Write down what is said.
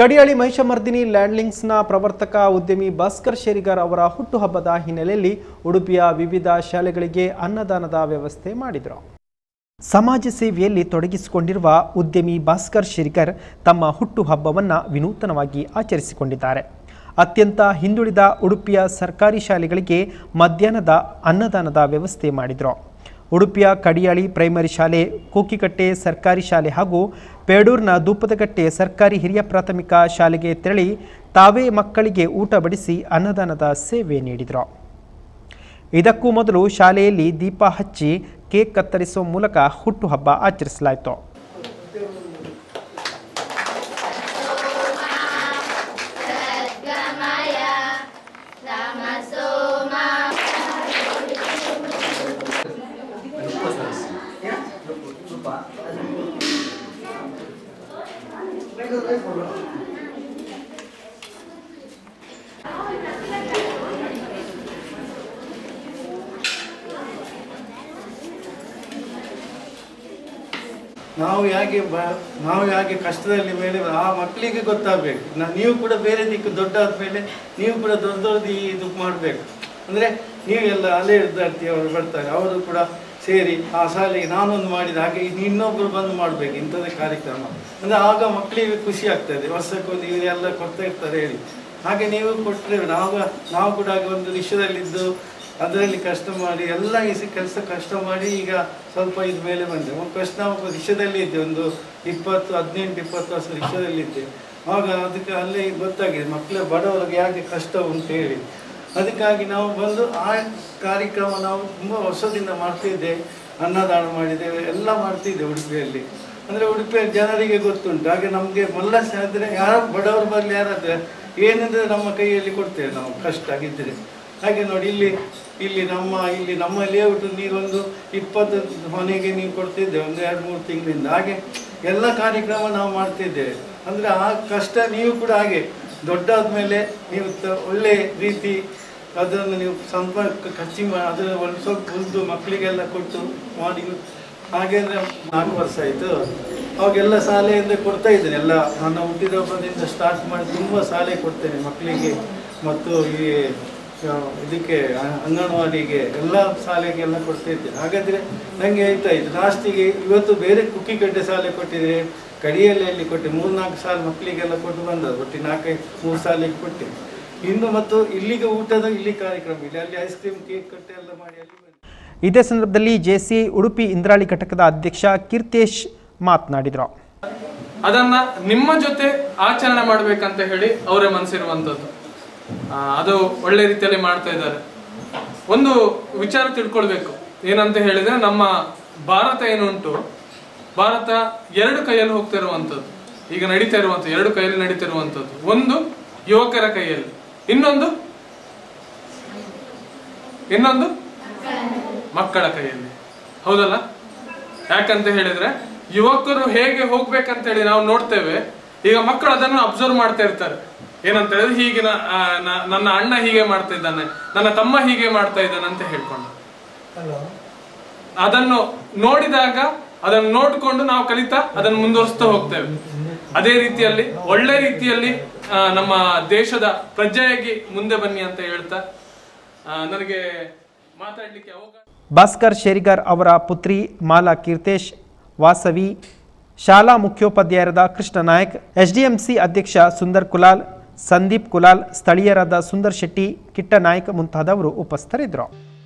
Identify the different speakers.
Speaker 1: ಕಡಿಯಾಳಿ ಮಹಿಷಮರ್ದಿನಿ ಲ್ಯಾಂಡ್ಲಿಂಗ್ಸ್ನ ಪ್ರವರ್ತಕ ಉದ್ಯಮಿ ಭಾಸ್ಕರ್ ಶೇರಿಗಾರ್ ಅವರ ಹುಟ್ಟುಹಬ್ಬದ ಹಿನ್ನೆಲೆಯಲ್ಲಿ ಉಡುಪಿಯ ವಿವಿಧ ಶಾಲೆಗಳಿಗೆ ಅನ್ನದಾನದ ವ್ಯವಸ್ಥೆ ಮಾಡಿದರು ಸಮಾಜ ಸೇವೆಯಲ್ಲಿ ತೊಡಗಿಸಿಕೊಂಡಿರುವ ಉದ್ಯಮಿ ಭಾಸ್ಕರ್ ಶೇರಿಕರ್ ತಮ್ಮ ಹುಟ್ಟುಹಬ್ಬವನ್ನು ವಿನೂತನವಾಗಿ ಆಚರಿಸಿಕೊಂಡಿದ್ದಾರೆ ಅತ್ಯಂತ ಹಿಂದುಳಿದ ಉಡುಪಿಯ ಸರ್ಕಾರಿ ಶಾಲೆಗಳಿಗೆ ಮಧ್ಯಾಹ್ನದ ಅನ್ನದಾನದ ವ್ಯವಸ್ಥೆ ಮಾಡಿದರು ಉಡುಪಿಯ ಕಡಿಯಾಳಿ ಪ್ರೈಮರಿ ಶಾಲೆ ಕೂಕಿಕಟ್ಟೆ ಸರ್ಕಾರಿ ಶಾಲೆ ಹಾಗೂ ಪೇಡೂರಿನ ದೂಪದಕಟ್ಟೆ ಸರ್ಕಾರಿ ಹಿರಿಯ ಪ್ರಾಥಮಿಕ ಶಾಲೆಗೆ ತೆರಳಿ ತಾವೇ ಮಕ್ಕಳಿಗೆ ಊಟ ಬಡಿಸಿ ಅನ್ನದಾನದ ಸೇವೆ ನೀಡಿದರು ಇದಕ್ಕೂ ಮೊದಲು ಶಾಲೆಯಲ್ಲಿ ದೀಪ ಹಚ್ಚಿ ಕೇಕ್ ಕತ್ತರಿಸುವ ಮೂಲಕ ಹುಟ್ಟುಹಬ್ಬ ಆಚರಿಸಲಾಯಿತು
Speaker 2: ನಾವು ಹೇಗೆ ಬ ನಾವು ಹೇಗೆ ಕಷ್ಟದಲ್ಲಿ ಮೇಲೆ ಆ ಮಕ್ಕಳಿಗೆ ಗೊತ್ತಾಗಬೇಕು ನಾ ನೀವು ಕೂಡ ಬೇರೆ ದಿಕ್ಕು ದೊಡ್ಡ ಆದಮೇಲೆ ನೀವು ಕೂಡ ದೊಡ್ಡ ದೊಡ್ಡ ಇದು ಮಾಡಬೇಕು ಅಂದರೆ ನೀವು ಎಲ್ಲ ಅಲೆ ವಿದ್ಯಾರ್ಥಿ ಅವರು ಬರ್ತಾರೆ ಅವರು ಕೂಡ ಸೇರಿ ಆ ಶಾಲೆಗೆ ನಾನೊಂದು ಮಾಡಿದ ಹಾಗೆ ಇನ್ನು ಇನ್ನೊಬ್ಬರು ಬಂದು ಮಾಡಬೇಕು ಇಂಥದ್ದೇ ಕಾರ್ಯಕ್ರಮ ಅಂದರೆ ಆಗ ಮಕ್ಕಳಿಗೆ ಖುಷಿ ಆಗ್ತದೆ ವರ್ಷಕ್ಕೊಂದು ಇವರೆಲ್ಲ ಕೊಡ್ತಾ ಇರ್ತಾರೆ ಹೇಳಿ ಹಾಗೆ ನೀವು ಕೊಟ್ಟರೆ ನಾವು ನಾವು ಕೂಡ ಹಾಗೆ ಒಂದು ವಿಷಯದಲ್ಲಿದ್ದು ಅದರಲ್ಲಿ ಕಷ್ಟ ಮಾಡಿ ಎಲ್ಲ ಈ ಕೆಲಸ ಕಷ್ಟ ಮಾಡಿ ಈಗ ಸ್ವಲ್ಪ ಇದು ಮೇಲೆ ಬಂದೆ ಒಂದು ಕಷ್ಟ ರಿಕ್ಷಾದಲ್ಲಿ ಇದ್ದೆ ಒಂದು ಇಪ್ಪತ್ತು ಹದಿನೆಂಟು ಇಪ್ಪತ್ತು ವರ್ಷ ರಿಕ್ಷಾದಲ್ಲಿ ಇದ್ದೆ ಆಗ ಅದಕ್ಕೆ ಅಲ್ಲೇ ಗೊತ್ತಾಗಿದೆ ಮಕ್ಕಳ ಬಡವರಿಗೆ ಯಾಕೆ ಕಷ್ಟ ಉಂಟು ಹೇಳಿ ಅದಕ್ಕಾಗಿ ನಾವು ಬಂದು ಆ ಕಾರ್ಯಕ್ರಮ ನಾವು ತುಂಬ ವರ್ಷದಿಂದ ಮಾಡ್ತಿದ್ದೆ ಅನ್ನದಾನ ಮಾಡಿದ್ದೇವೆ ಎಲ್ಲ ಮಾಡ್ತಿದ್ದೆ ಉಡುಪಿಯಲ್ಲಿ ಅಂದರೆ ಉಡುಪಿಯ ಜನರಿಗೆ ಗೊತ್ತುಂಟು ಹಾಗೆ ನಮಗೆ ಮಲ್ಲಸ್ ಆದರೆ ಯಾರು ಬಡವರು ಬರಲಿ ಯಾರಾದ್ರೆ ಏನಿದ್ರೆ ನಮ್ಮ ಕೈಯಲ್ಲಿ ಕೊಡ್ತೇವೆ ನಾವು ಕಷ್ಟ ಆಗಿದ್ದರೆ ಹಾಗೆ ನೋಡಿ ಇಲ್ಲಿ ಇಲ್ಲಿ ನಮ್ಮ ಇಲ್ಲಿ ನಮ್ಮ ಲೇಔಟ್ ನೀವೊಂದು ಇಪ್ಪತ್ತು ಮನೆಗೆ ನೀವು ಕೊಡ್ತಿದ್ದೆ ಒಂದು ಎರಡು ಮೂರು ತಿಂಗಳಿಂದ ಹಾಗೆ ಎಲ್ಲ ಕಾರ್ಯಕ್ರಮ ನಾವು ಮಾಡ್ತಿದ್ದೇವೆ ಅಂದರೆ ಆ ಕಷ್ಟ ನೀವು ಕೂಡ ಹಾಗೆ ದೊಡ್ಡಾದ ಮೇಲೆ ನೀವು ತ- ಒಳ್ಳೆ ರೀತಿ ಅದನ್ನು ನೀವು ಸಂಪರ್ಕ ಖರ್ಚಿ ಮಾ ಅದನ್ನು ಒಂದು ಸ್ವಲ್ಪ ಉಳಿದು ಮಕ್ಕಳಿಗೆಲ್ಲ ಕೊಟ್ಟು ಮಾಡಿ ಹಾಗೆ ಅಂದರೆ ನಾಲ್ಕು ವರ್ಷ ಆಯಿತು ಅವಾಗೆಲ್ಲ ಶಾಲೆಯಿಂದ ಕೊಡ್ತಾ ಇದ್ದೇನೆ ಎಲ್ಲ ನನ್ನ ಹುಟ್ಟಿದ ಹಬ್ಬದಿಂದ ಸ್ಟಾರ್ಟ್ ಮಾಡಿ ತುಂಬ ಶಾಲೆ ಕೊಡ್ತೇನೆ ಮಕ್ಕಳಿಗೆ ಮತ್ತು ಈ ಆ, ಇದಕ್ಕೆ ಅ- ಅಂಗನವಾಡಿಗೆ ಎಲ್ಲ ಶಾಲೆಗೆಲ್ಲ ಕೊಡ್ತಾ ಇದ್ದೇನೆ ಹಾಗಾದರೆ ನನಗೆ ಆಯ್ತಾ ಇದು ಲಾಸ್ಟಿಗೆ ಇವತ್ತು ಬೇರೆ ಕುಕ್ಕಿಗಡ್ಡೆ ಶಾಲೆ ಕೊಟ್ಟಿದೆ ಕಡಿಯಲ್ಲಿ ಕೊಟ್ಟೆ ಮೂರು ನಾಲ್ಕು ಸಾಲ ಮಕ್ಕಳಿಗೆಲ್ಲ ಕೊಟ್ಟು ಬಂದದ್ದು ಒಟ್ಟು ನಾಲ್ಕೈದು ಮೂರು ಸಾಲಿಗೆ ಕೊಟ್ಟೆ ಇನ್ನು ಮತ್ತು ಇಲ್ಲಿಗೆ ಊಟದ ಇಲ್ಲಿ ಕಾರ್ಯಕ್ರಮ ಇದೆ ಅಲ್ಲಿ ಐಸ್ ಕ್ರೀಮ್ ಕೇಕ್ ಕಟ್ಟೆ ಎಲ್ಲ ಮಾಡಿ ಅಲ್ಲಿ ಬಂದೆ.
Speaker 1: ಇದೇ ಸಂದರ್ಭದಲ್ಲಿ ಜೆಸಿ ಉಡುಪಿ ಇಂದ್ರಾಳಿ ಘಟಕದ ಅಧ್ಯಕ್ಷ ಕೀರ್ತೇಶ್ ಮಾತನಾಡಿದರು
Speaker 3: ಅದನ್ನ ನಿಮ್ಮ ಜೊತೆ ಆಚರಣೆ ಮಾಡ್ಬೇಕಂತ ಹೇಳಿ ಅವರೇ ಮನಸ್ಸಿರುವಂಥದ್ದು ಆ, ಅದು ಒಳ್ಳೆ ರೀತಿಯಲ್ಲಿ ಮಾಡ್ತಾ ಇದ್ದಾರೆ ಒಂದು ವಿಚಾರ ತಿಳ್ಕೊಳ್ಬೇಕು ಏನಂತ ಹೇಳಿದ್ರೆ ನಮ್ಮ ಭಾರತ ಏನುಂಟು ಭಾರತ ಎರಡು ಕೈಯಲ್ಲಿ ಹೋಗ್ತಾ ಇರುವಂಥದ್ದು ಈಗ ನಡೀತಾ ಇರುವಂಥದ್ದು ಎರಡು ಕೈಯಲ್ಲಿ ನಡೀತಾ ಇರುವಂಥದ್ದು ಒಂದು ಯುವಕರ ಕೈಯಲ್ಲಿ ಇನ್ನೊಂದು ಇನ್ನೊಂದು ಮಕ್ಕಳ ಕೈಯಲ್ಲಿ ಹೌದಲ್ಲ ಯಾಕಂತ ಹೇಳಿದ್ರೆ ಯುವಕರು ಹೇಗೆ ಹೋಗ್ಬೇಕಂತ ಹೇಳಿ ನಾವು ನೋಡ್ತೇವೆ ಈಗ ಮಕ್ಕಳು ಅದನ್ನು ಅಬ್ಸರ್ವ್ ಮಾಡ್ತಾ ಇರ್ತಾರೆ ಏನಂತ ಹೇಳಿದ್ರೆ ಹೀಗೆ ನ- ಆ, ನ- ನನ್ನ ಅಣ್ಣ ಹೀಗೆ ಮಾಡ್ತಾ ಇದ್ದಾನೆ ನನ್ನ ತಮ್ಮ ಹೀಗೆ ಮಾಡ್ತಾ ಇದ್ದಾನೆ ಅಂತ ಹೇಳ್ಕೊಂಡು ಅದನ್ನು ನೋಡಿದಾಗ ಅದನ್ನು ನೋಡಿಕೊಂಡು ನಾವು ಕಲಿತಾ ಅದನ್ನು ಮುಂದುವರಿಸ್ತಾ ಹೋಗ್ತೇವೆ ಅದೇ ರೀತಿಯಲ್ಲಿ ಒಳ್ಳೆ ರೀತಿಯಲ್ಲಿ ಆ, ನಮ್ಮ ದೇಶದ ಪ್ರಜೆಯಾಗಿ ಮುಂದೆ ಬನ್ನಿ ಅಂತ ಹೇಳ್ತಾ ಆ, ನನಗೆ ಮಾತಾಡ್ಲಿಕ್ಕೆ ಅವಕಾಶ
Speaker 1: ಭಾಸ್ಕರ್ ಶೇರಿಗಾರ್ ಅವರ ಪುತ್ರಿ ಮಾಲಾ ಕೀರ್ತೇಶ್ ವಾಸವಿ ಶಾಲಾ ಮುಖ್ಯೋಪಾಧ್ಯಾಯರಾದ ಕೃಷ್ಣ ನಾಯಕ್ ಎಸ್ಡಿಎಂಸಿ ಅಧ್ಯಕ್ಷ ಸುಂದರ್ ಕುಲಾಲ್ ಸಂದೀಪ್ ಕುಲಾಲ್ ಸ್ಥಳೀಯರಾದ ಸುಂದರ್ ಶೆಟ್ಟಿ ಕಿಟ್ಟ ನಾಯಕ್ ಮುಂತಾದವರು ಉಪಸ್ಥಿತರಿದ್ದರು